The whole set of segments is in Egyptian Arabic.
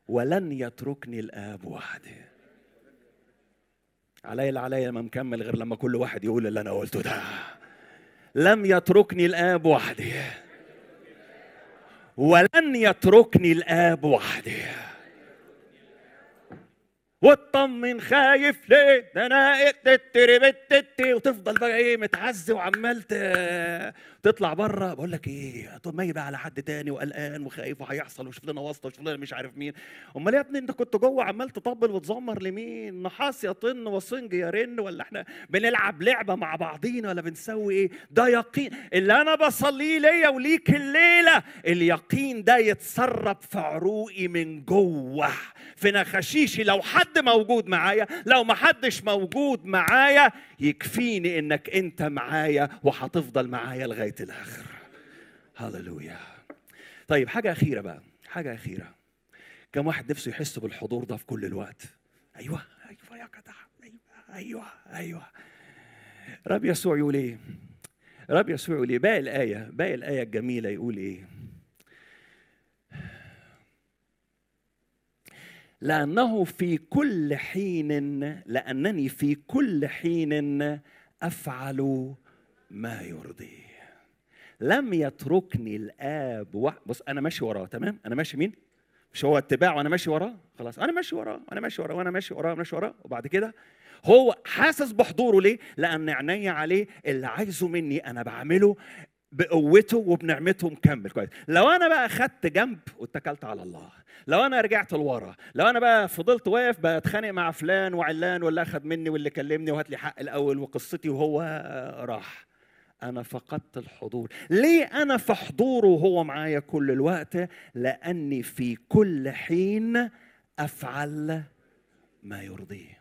ولن يتركني الاب وحدي علي اللي عليا ما مكمل غير لما كل واحد يقول اللي انا قلته ده لم يتركني الاب وحدي ولن يتركني الاب وحدي واطمن خايف ليه ده انا تتربتتي وتفضل بقى ايه متعز وعمال ت- تطلع بره بقول لك ايه طول ما يجي بقى على حد تاني وقلقان وخايف وهيحصل وشوف لنا واسطه وشوف لنا مش عارف مين امال يا ابني انت كنت جوه عمال تطبل وتزمر لمين نحاس يا طن وصنج يا رن ولا احنا بنلعب لعبه مع بعضينا ولا بنسوي ايه ده يقين اللي انا بصليه ليا وليك الليله اليقين ده يتسرب في عروقي من جوه في نخاشيشي لو حد موجود معايا لو ما حدش موجود معايا يكفيني انك انت معايا وهتفضل معايا لغايه الاخر هللويا طيب حاجه اخيره بقى حاجه اخيره كم واحد نفسه يحس بالحضور ده في كل الوقت ايوه ايوه يا جدع ايوه ايوه ايوه رب يسوع يقول ايه رب يسوع يقول ايه باقي الايه باقي الايه الجميله يقول ايه لأنه في كل حين لأنني في كل حين أفعل ما يرضيه لم يتركني الآب وح... بص أنا ماشي وراه تمام أنا ماشي مين مش هو اتباع وأنا ماشي وراه خلاص أنا ماشي وراه أنا ماشي وراه وأنا ماشي وراه وأنا ماشي وراه وبعد كده هو حاسس بحضوره ليه؟ لأن عيني عليه اللي عايزه مني أنا بعمله بقوته وبنعمته مكمل كويس لو انا بقى خدت جنب واتكلت على الله لو انا رجعت لورا لو انا بقى فضلت واقف بتخانق مع فلان وعلان واللي اخذ مني واللي كلمني وهات لي حق الاول وقصتي وهو راح انا فقدت الحضور ليه انا في حضوره وهو معايا كل الوقت لاني في كل حين افعل ما يرضيه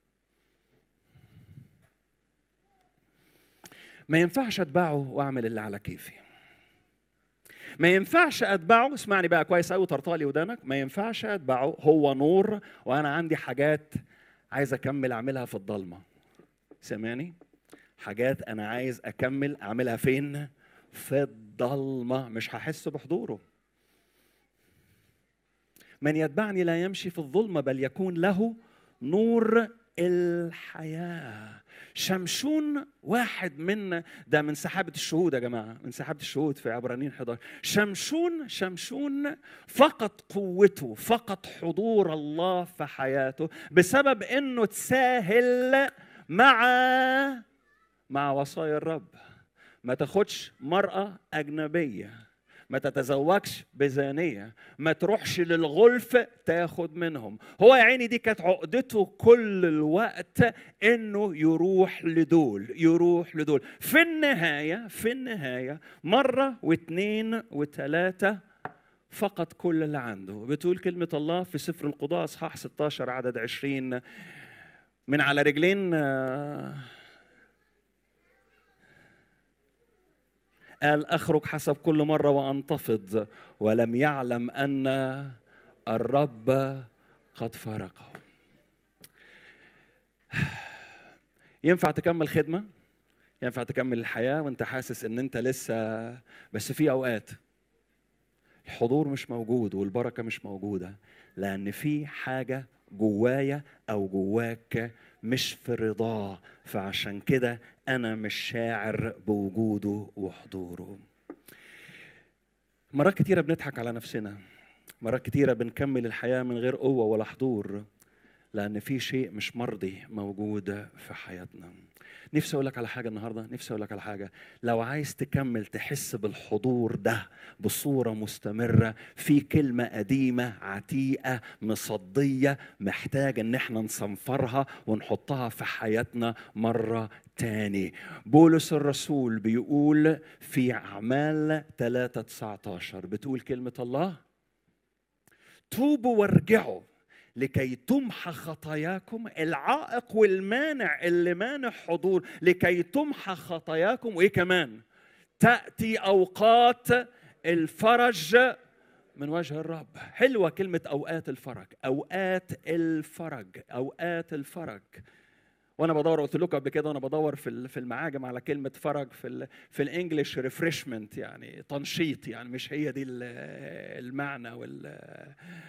ما ينفعش اتبعه واعمل اللي على كيفي ما ينفعش اتبعه اسمعني بقى كويس قوي طرطالي ودانك ما ينفعش اتبعه هو نور وانا عندي حاجات عايز اكمل اعملها في الضلمه سامعني حاجات انا عايز اكمل اعملها فين في الضلمه مش هحس بحضوره من يتبعني لا يمشي في الظلمه بل يكون له نور الحياه شمشون واحد من ده من سحابة الشهود يا جماعة من سحابة الشهود في عبرانيين 11 شمشون شمشون فقد قوته فقد حضور الله في حياته بسبب انه تساهل مع مع وصايا الرب ما تاخدش مرأة أجنبية ما تتزوجش بزانية ما تروحش للغلف تاخد منهم هو يا عيني دي كانت عقدته كل الوقت انه يروح لدول يروح لدول في النهاية في النهاية مرة واثنين وثلاثة فقط كل اللي عنده بتقول كلمة الله في سفر القضاء اصحاح 16 عدد 20 من على رجلين آه، قال اخرج حسب كل مره وانتفض ولم يعلم ان الرب قد فارقه ينفع تكمل خدمه ينفع تكمل الحياه وانت حاسس ان انت لسه بس في اوقات الحضور مش موجود والبركه مش موجوده لان في حاجه جوايا او جواك مش في رضاه فعشان كده انا مش شاعر بوجوده وحضوره مرات كتيرة بنضحك على نفسنا مرات كتيرة بنكمل الحياة من غير قوة ولا حضور لأن في شيء مش مرضي موجود في حياتنا نفسي أقول لك على حاجة النهاردة نفسي أقول لك على حاجة لو عايز تكمل تحس بالحضور ده بصورة مستمرة في كلمة قديمة عتيقة مصدية محتاج إن احنا نصنفرها ونحطها في حياتنا مرة تاني بولس الرسول بيقول في أعمال 3 19 بتقول كلمة الله توبوا وارجعوا لكي تمحى خطاياكم العائق والمانع اللي مانع حضور لكي تمحى خطاياكم وايه كمان تاتي اوقات الفرج من وجه الرب حلوه كلمه اوقات الفرج اوقات الفرج اوقات الفرج وانا بدور قلت لكم قبل كده وانا بدور في في المعاجم على كلمه فرج في ال في الانجليش ريفرشمنت يعني تنشيط يعني مش هي دي المعنى وال